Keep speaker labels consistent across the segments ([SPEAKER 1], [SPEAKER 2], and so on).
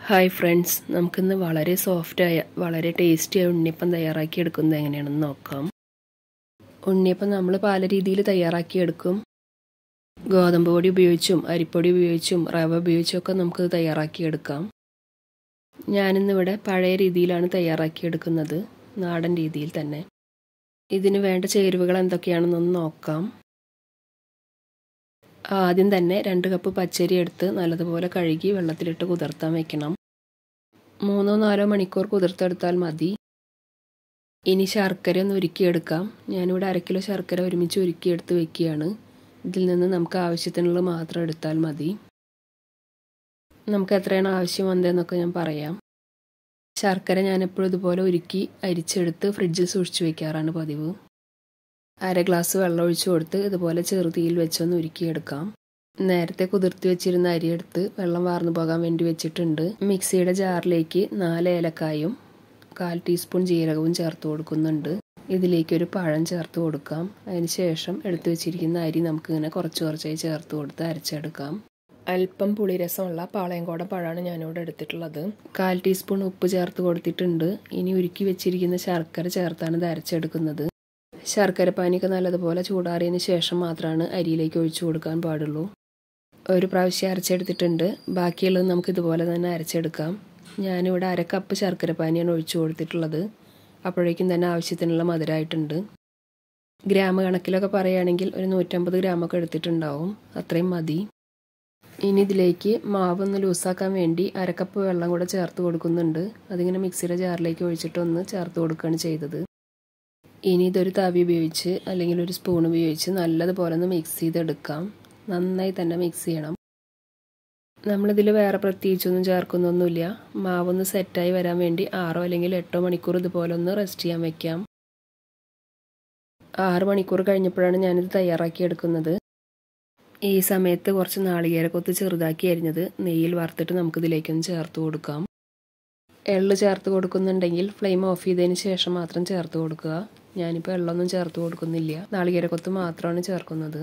[SPEAKER 1] hi friends നമുക്കിന്ന് വളരെ സോഫ്റ്റായ വളരെ ടേസ്റ്റിയായ ഉണ്ണിയപ്പം തയ്യാറാക്കി എടുക്കുന്നത് എങ്ങനെയാണെന്ന് നോക്കാം ഉണ്ണിയപ്പം നമ്മൾ പല രീതിയിൽ തയ്യാറാക്കിയെടുക്കും ഗോതമ്പ് പൊടി ഉപയോഗിച്ചും അരിപ്പൊടി ഉപയോഗിച്ചും റവ ഉപയോഗിച്ചും ഒക്കെ നമുക്കത് തയ്യാറാക്കിയെടുക്കാം ഞാനിന്നിവിടെ പഴയ രീതിയിലാണ് തയ്യാറാക്കിയെടുക്കുന്നത് നാടൻ രീതിയിൽ തന്നെ ഇതിന് വേണ്ട ചേരുവകൾ എന്തൊക്കെയാണെന്നൊന്ന് നോക്കാം ആദ്യം തന്നെ രണ്ട് കപ്പ് പച്ചരി എടുത്ത് നല്ലതുപോലെ കഴുകി വെള്ളത്തിലിട്ട് കുതിർത്താൻ വെക്കണം മൂന്നോ നാലോ മണിക്കൂർ കുതിർത്തെടുത്താൽ മതി ഇനി ശർക്കര ഒന്ന് ഉരുക്കിയെടുക്കാം ഞാനിവിടെ അര കിലോ ശർക്കര ഒരുമിച്ച് ഉരുക്കിയെടുത്ത് വെക്കുകയാണ് ഇതിൽ നിന്ന് നമുക്ക് ആവശ്യത്തിനുള്ള മാത്രം എടുത്താൽ മതി നമുക്ക് എത്രയാണ് ആവശ്യം വന്നതെന്നൊക്കെ ഞാൻ പറയാം ശർക്കര ഞാൻ എപ്പോഴും ഇതുപോലെ ഉരുക്കി അരിച്ചെടുത്ത് ഫ്രിഡ്ജിൽ സൂക്ഷിച്ചു വെക്കാറാണ് പതിവ് അര ഗ്ലാസ് വെള്ളം ഒഴിച്ചു കൊടുത്ത് ഇതുപോലെ ചെറുതീയിൽ വെച്ചൊന്ന് ഉരുക്കിയെടുക്കാം നേരത്തെ കുതിർത്തി വെച്ചിരുന്ന അരിയെടുത്ത് വെള്ളം വാർന്നു പോകാൻ വേണ്ടി വെച്ചിട്ടുണ്ട് മിക്സിയുടെ ജാറിലേക്ക് നാല് ഏലക്കായും കാൽ ടീസ്പൂൺ ജീരകവും ചേർത്ത് കൊടുക്കുന്നുണ്ട് ഇതിലേക്ക് ഒരു പഴം ചേർത്ത് കൊടുക്കാം അതിന് ശേഷം എടുത്തു വെച്ചിരിക്കുന്ന അരി നമുക്കിങ്ങനെ കുറച്ച് കുറച്ചായി ചേർത്ത് കൊടുത്ത് അരച്ചെടുക്കാം അല്പം പുളിരസമുള്ള പാളയംകോടൻ പഴമാണ് ഞാനിവിടെ എടുത്തിട്ടുള്ളത് കാൽ ടീസ്പൂൺ ഉപ്പ് ചേർത്ത് കൊടുത്തിട്ടുണ്ട് ഇനി ഉരുക്കി വെച്ചിരിക്കുന്ന ശർക്കര ചേർത്താണ് ഇത് അരച്ചെടുക്കുന്നത് ശർക്കര പാനിയൊക്കെ നല്ലതുപോലെ ചൂടാറിയതിന് ശേഷം മാത്രമാണ് അരിയിലേക്ക് ഒഴിച്ചു കൊടുക്കാൻ പാടുള്ളൂ ഒരു പ്രാവശ്യം അരച്ചെടുത്തിട്ടുണ്ട് ബാക്കിയുള്ളത് നമുക്ക് ഇതുപോലെ തന്നെ അരച്ചെടുക്കാം ഞാനിവിടെ അര കപ്പ് ശർക്കര പാനിയാണ് ഒഴിച്ചു കൊടുത്തിട്ടുള്ളത് അപ്പോഴേക്കും തന്നെ ആവശ്യത്തിനുള്ള മധുരമായിട്ടുണ്ട് ഗ്രാം കണക്കിലൊക്കെ പറയുകയാണെങ്കിൽ ഒരു നൂറ്റമ്പത് ഗ്രാമൊക്കെ എടുത്തിട്ടുണ്ടാവും അത്രയും മതി ഇനി ഇതിലേക്ക് മാവ് ഒന്ന് ലൂസാക്കാൻ വേണ്ടി അരക്കപ്പ് വെള്ളം കൂടെ ചേർത്ത് കൊടുക്കുന്നുണ്ട് അതിങ്ങനെ മിക്സിയുടെ ജാറിലേക്ക് ഒഴിച്ചിട്ട് ഒന്ന് ചേർത്ത് കൊടുക്കുകയാണ് ചെയ്തത് ഇനി ഇതൊരു തവി ഉപയോഗിച്ച് അല്ലെങ്കിൽ ഒരു സ്പൂൺ ഉപയോഗിച്ച് നല്ലതുപോലെ ഒന്ന് മിക്സ് ചെയ്തെടുക്കാം നന്നായി തന്നെ മിക്സ് ചെയ്യണം നമ്മളിതിൽ വേറെ പ്രത്യേകിച്ചൊന്നും ചേർക്കുന്നൊന്നുമില്ല മാവൊന്ന് സെറ്റായി വരാൻ വേണ്ടി ആറോ അല്ലെങ്കിൽ എട്ടോ മണിക്കൂർ ഇതുപോലെ ഒന്ന് റെസ്റ്റ് ചെയ്യാൻ വെക്കാം ആറ് മണിക്കൂർ കഴിഞ്ഞപ്പോഴാണ് ഞാനിത് തയ്യാറാക്കി എടുക്കുന്നത് ഈ സമയത്ത് കുറച്ച് നാളികേരക്കൊത്ത് ചെറുതാക്കി അരിഞ്ഞത് നെയ്യിൽ വറുത്തിട്ട് നമുക്കിതിലേക്കൊന്ന് ചേർത്ത് കൊടുക്കാം എള്ള് ചേർത്ത് കൊടുക്കുന്നുണ്ടെങ്കിൽ ഫ്ലെയിം ഓഫ് ചെയ്തതിന് ശേഷം മാത്രം ചേർത്ത് കൊടുക്കുക ഞാനിപ്പോൾ എള്ളൊന്നും ചേർത്ത് കൊടുക്കുന്നില്ല നാളികേരക്കൊത്ത് മാത്രമാണ് ചേർക്കുന്നത്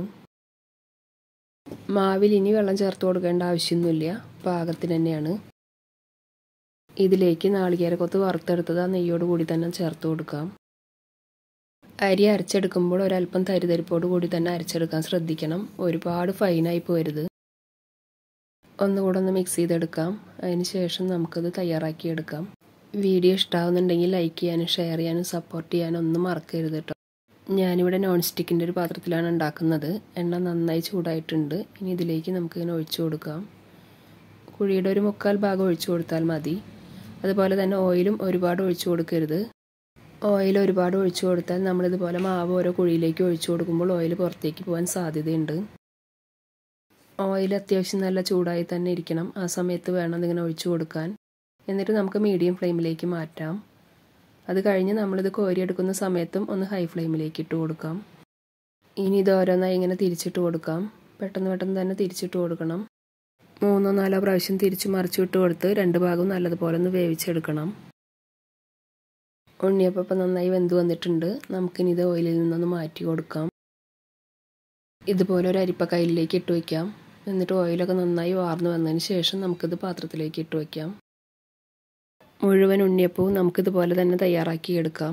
[SPEAKER 1] മാവിൽ ഇനി വെള്ളം ചേർത്ത് കൊടുക്കേണ്ട ആവശ്യമൊന്നുമില്ല പാകത്തിന് തന്നെയാണ് ഇതിലേക്ക് നാളികേരക്കൊത്ത് വറുത്തെടുത്തത് ആ നെയ്യോട് കൂടി തന്നെ ചേർത്ത് കൊടുക്കാം അരി അരച്ചെടുക്കുമ്പോൾ ഒരല്പം തരിതരിപ്പോട് കൂടി തന്നെ അരച്ചെടുക്കാൻ ശ്രദ്ധിക്കണം ഒരുപാട് ഫൈനായി പോരുത് ഒന്നുകൂടെ ഒന്ന് മിക്സ് ചെയ്തെടുക്കാം അതിന് ശേഷം നമുക്കത് തയ്യാറാക്കിയെടുക്കാം വീഡിയോ ഇഷ്ടമാവുന്നുണ്ടെങ്കിൽ ലൈക്ക് ചെയ്യാനും ഷെയർ ചെയ്യാനും സപ്പോർട്ട് ചെയ്യാനും ഒന്നും മറക്കരുത് കേട്ടോ ഞാനിവിടെ നോൺ സ്റ്റിക്കിൻ്റെ ഒരു പാത്രത്തിലാണ് ഉണ്ടാക്കുന്നത് എണ്ണ നന്നായി ചൂടായിട്ടുണ്ട് ഇനി ഇതിലേക്ക് നമുക്കിങ്ങനെ ഒഴിച്ചു കൊടുക്കാം കുഴിയുടെ ഒരു മുക്കാൽ ഭാഗം ഒഴിച്ചു കൊടുത്താൽ മതി അതുപോലെ തന്നെ ഓയിലും ഒരുപാട് ഒഴിച്ചു കൊടുക്കരുത് ഓയിൽ ഒരുപാട് ഒഴിച്ചു കൊടുത്താൽ നമ്മളിതുപോലെ മാവ് ഓരോ കുഴിയിലേക്ക് ഒഴിച്ചു കൊടുക്കുമ്പോൾ ഓയിൽ പുറത്തേക്ക് പോകാൻ സാധ്യതയുണ്ട് ഓയിൽ അത്യാവശ്യം നല്ല ചൂടായി തന്നെ ഇരിക്കണം ആ സമയത്ത് വേണം അതിങ്ങനെ ഒഴിച്ചു കൊടുക്കാൻ എന്നിട്ട് നമുക്ക് മീഡിയം ഫ്ലെയിമിലേക്ക് മാറ്റാം അത് കഴിഞ്ഞ് നമ്മളിത് കോരിയെടുക്കുന്ന സമയത്തും ഒന്ന് ഹൈ ഫ്ലെയിമിലേക്ക് ഇട്ട് കൊടുക്കാം ഇനി ഇത് ഓരോന്നായി ഇങ്ങനെ തിരിച്ചിട്ട് കൊടുക്കാം പെട്ടെന്ന് പെട്ടെന്ന് തന്നെ തിരിച്ചിട്ട് കൊടുക്കണം മൂന്നോ നാലോ പ്രാവശ്യം തിരിച്ച് മറിച്ചു ഇട്ട് കൊടുത്ത് രണ്ട് ഭാഗവും നല്ലതുപോലെ ഒന്ന് വേവിച്ചെടുക്കണം ഉണ്ണിയപ്പം ഇപ്പം നന്നായി വെന്ത് വന്നിട്ടുണ്ട് നമുക്കിനി ഇത് ഓയിലിൽ നിന്നൊന്ന് മാറ്റി കൊടുക്കാം ഇതുപോലെ ഒരു അരിപ്പ കയ്യിലേക്ക് ഇട്ട് വയ്ക്കാം എന്നിട്ട് ഓയിലൊക്കെ നന്നായി വാർന്നു വന്നതിന് ശേഷം നമുക്കിത് പാത്രത്തിലേക്ക് ഇട്ട് വയ്ക്കാം മുഴുവൻ ഉണ്ണിയപ്പവും നമുക്കിതുപോലെ തന്നെ തയ്യാറാക്കിയെടുക്കാം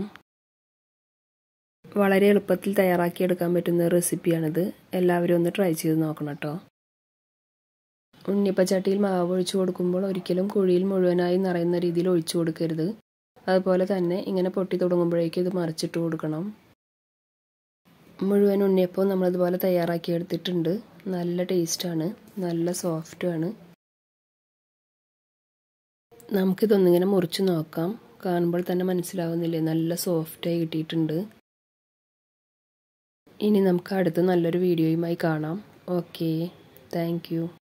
[SPEAKER 1] വളരെ എളുപ്പത്തിൽ തയ്യാറാക്കിയെടുക്കാൻ പറ്റുന്ന റെസിപ്പിയാണിത് എല്ലാവരും ഒന്ന് ട്രൈ ചെയ്ത് നോക്കണം കേട്ടോ ഉണ്ണിയപ്പച്ചട്ടിയിൽ മാവ് ഒഴിച്ചു കൊടുക്കുമ്പോൾ ഒരിക്കലും കുഴിയിൽ മുഴുവനായി നിറയുന്ന രീതിയിൽ ഒഴിച്ചു കൊടുക്കരുത് അതുപോലെ തന്നെ ഇങ്ങനെ പൊട്ടി തുടങ്ങുമ്പോഴേക്കും ഇത് മറിച്ചിട്ട് കൊടുക്കണം മുഴുവൻ ഉണ്ണിയപ്പവും നമ്മളിതുപോലെ തയ്യാറാക്കി എടുത്തിട്ടുണ്ട് നല്ല ടേസ്റ്റാണ് നല്ല സോഫ്റ്റുമാണ് നമുക്കിതൊന്നിങ്ങനെ മുറിച്ച് നോക്കാം കാണുമ്പോൾ തന്നെ മനസ്സിലാവുന്നില്ലേ നല്ല സോഫ്റ്റായി കിട്ടിയിട്ടുണ്ട് ഇനി നമുക്ക് അടുത്ത് നല്ലൊരു വീഡിയോയുമായി കാണാം ഓക്കെ താങ്ക്